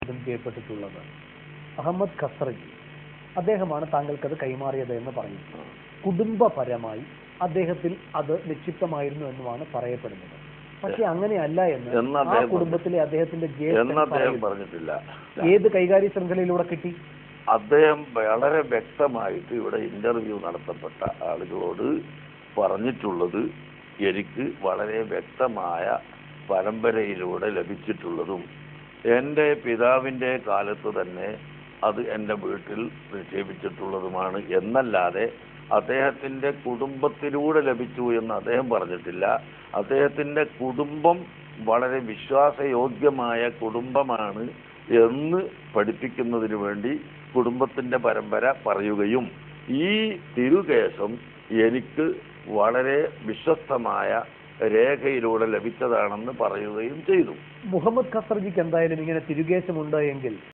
ചോദ്യം ചെയ്യപ്പെട്ടിട്ടുള്ളത് അഹമ്മദ് ഖസ്റജി അദ്ദേഹമാണ് താങ്കൾക്കത് കൈമാറിയത് എന്ന് പറയുന്നു കുടുംബപരമായി അദ്ദേഹത്തിൽ അത് നിക്ഷിപ്തമായിരുന്നു എന്നുമാണ് പറയപ്പെടുന്നത് പക്ഷെ അങ്ങനെയല്ല എന്ന് എന്ന് ആ അദ്ദേഹം കുടുംബത്തിലെ അദ്ദേഹത്തിന്റെ ജ്യേഷ്ഠൻ എന്ന് അദ്ദേഹം പറയുന്നു. പറഞ്ഞിട്ടില്ല ഏത് കൈകാര്യ ശൃംഖലയിലൂടെ കിട്ടി അദ്ദേഹം വളരെ വ്യക്തമായിട്ട് ഇവിടെ ഇന്റർവ്യൂ നടത്തപ്പെട്ട ആളുകളോട് പറഞ്ഞിട്ടുള്ളത് എനിക്ക് വളരെ വ്യക്തമായ പരമ്പരയിലൂടെ ലഭിച്ചിട്ടുള്ളതും എൻ്റെ പിതാവിൻ്റെ കാലത്ത് തന്നെ അത് എൻ്റെ വീട്ടിൽ നിക്ഷേപിച്ചിട്ടുള്ളതുമാണ് എന്നല്ലാതെ അദ്ദേഹത്തിൻ്റെ കുടുംബത്തിലൂടെ ലഭിച്ചു എന്ന് അദ്ദേഹം പറഞ്ഞിട്ടില്ല അദ്ദേഹത്തിൻ്റെ കുടുംബം വളരെ വിശ്വാസയോഗ്യമായ കുടുംബമാണ് എന്ന് പഠിപ്പിക്കുന്നതിന് വേണ്ടി കുടുംബത്തിന്റെ പരമ്പര പറയുകയും ഈ തിരുകേശം എനിക്ക് വളരെ വിശ്വസ്തമായ രേഖയിലൂടെ ലഭിച്ചതാണെന്ന് പറയുകയും ചെയ്തു മുഹമ്മദ് ഖസ്റജിക്ക് എന്തായാലും ഇങ്ങനെ തിരുകേശമുണ്ട് എങ്കിൽ